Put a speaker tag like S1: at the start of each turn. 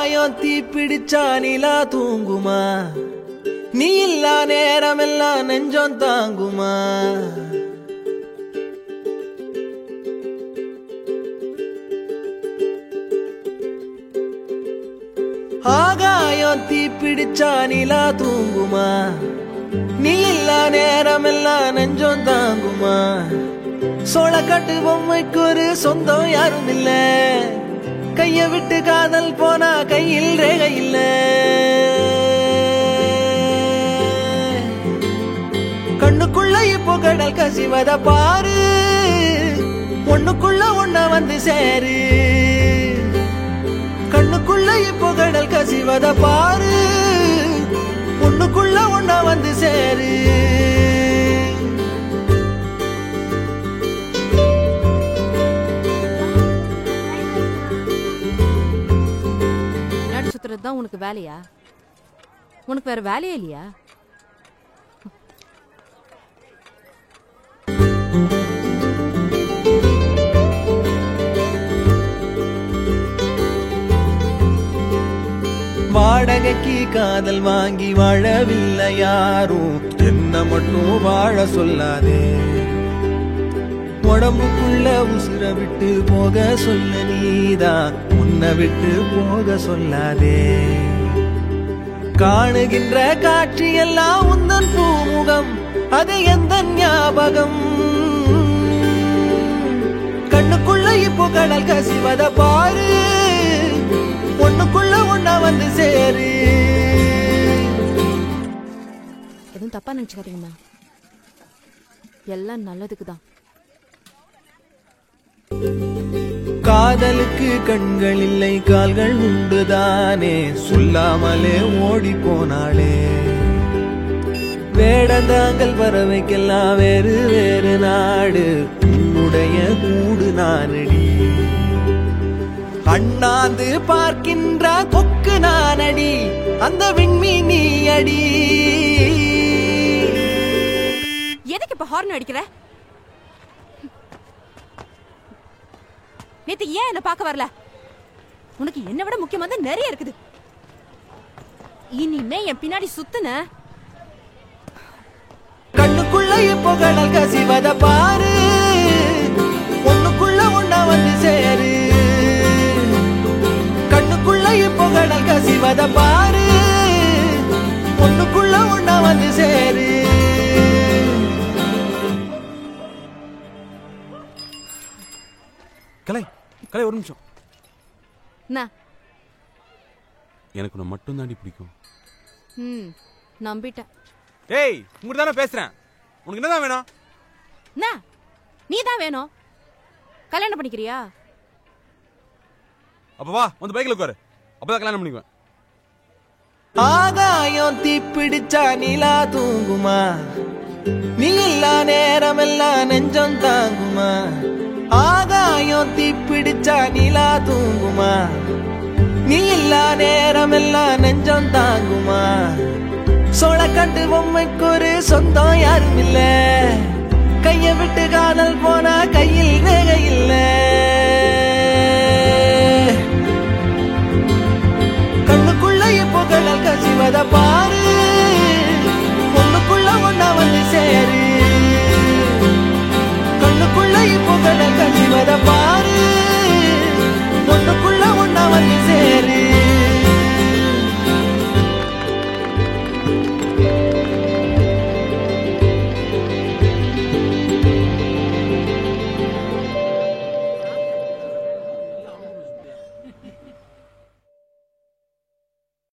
S1: ஆகாயம் தீ பிடிச்சா நிலா தூங்குமா நீ இல்லா நேரமெல்லாம் நெஞ்சம் தாங்குமா ஆகாயம் தீ பிடிச்சா நிலா தூங்குமா நீ இல்லா நேரமெல்லாம் நெஞ்சம் தாங்குமா சோளக்காட்டு பொம்மைக்கு ஒரு சொந்தம் யாரும் இல்ல கைய விட்டு காதல் போனா கையில் ரேகை இல்ல கண்ணுக்குள்ள இப்போ கடல் கசிவத பாரு ஒண்ணுக்குள்ள ஒண்ண வந்து சேரு கண்ணுக்குள்ள இப்போ கடல் கசிவத பாரு ஒண்ணுக்குள்ள ஒண்ண வந்து சேரு
S2: பின்னாடி சுத்துறது தான் உனக்கு வேலையா உனக்கு வேற வேலையே இல்லையா
S1: வாடகைக்கு காதல் வாங்கி வாழவில்லை யாரும் என்ன மட்டும் வாழ சொல்லாதே உடம்புக்குள்ள உசுர விட்டு போக சொல்ல நீதான் உன்னை விட்டு போக சொல்லாதே காணுகின்ற காட்சி எல்லாம் உந்தன் பூமுகம் அது எந்த ஞாபகம் கண்ணுக்குள்ள இப்போ கடல் கசிவத பாரு ஒண்ணுக்குள்ள ஒண்ணா வந்து சேரு
S2: எதுவும் தப்பா நினைச்சுக்காதீங்கம்மா எல்லாம் நல்லதுக்கு தான்
S1: காதலுக்கு கண்கள் இல்லை கால்கள் உண்டுதானே சொல்லாமலே ஓடி போனாளே வேடந்தாங்கல் பறவைக்கெல்லாம் வேறு வேறு நாடு உன்னுடைய கூடு நானடி அண்ணாந்து பார்க்கின்ற கொக்கு நானடி அந்த விண்மீன் நீ அடி
S2: எதுக்கு இப்ப ஹார்ன் அடிக்கிற நேத்து ஏன் என்ன பார்க்க வரல உனக்கு என்ன விட முக்கியமானது நிறைய இருக்குது இனிமே என் பின்னாடி சுத்துன
S1: கண்ணுக்குள்ள இப்போ கடல் கசிவத பாரு ஒண்ணுக்குள்ள ஒண்ணா வந்து சேரு கண்ணுக்குள்ள இப்போ கடல் கசிவத பாரு ஒண்ணுக்குள்ள ஒண்ணா வந்து சேரு
S3: கலை கலை ஒரு நிமிஷம்
S2: என்ன
S3: எனக்கு உன்னை மட்டும் தாண்டி பிடிக்கும்
S2: ம் நம்பிட்டேன்
S3: ஏய் உங்கள்கிட்ட தானே பேசுறேன் உனக்கு என்னதான் வேணும்
S2: என்ன நீ தான் வேணும் கல்யாணம் பண்ணிக்கிறியா
S3: அப்ப வா வந்து பைக்கில் உட்காரு அப்பதான் கல்யாணம் பண்ணிக்குவேன்
S1: ஆகாயம் தீப்பிடிச்சா நிலா தூங்குமா நீ இல்லா நேரமெல்லாம் நெஞ்சம் தாங்குமா ஆகாயம் தீப்பிடிச்சா நிலா தூங்குமா நீ இல்லா நேரமெல்லாம் நெஞ்சம் தாங்குமா சோளக்கட்டு பொம்மைக்கு ஒரு சொந்தம் யாரும் இல்ல கைய விட்டு காதல் போனா கையில்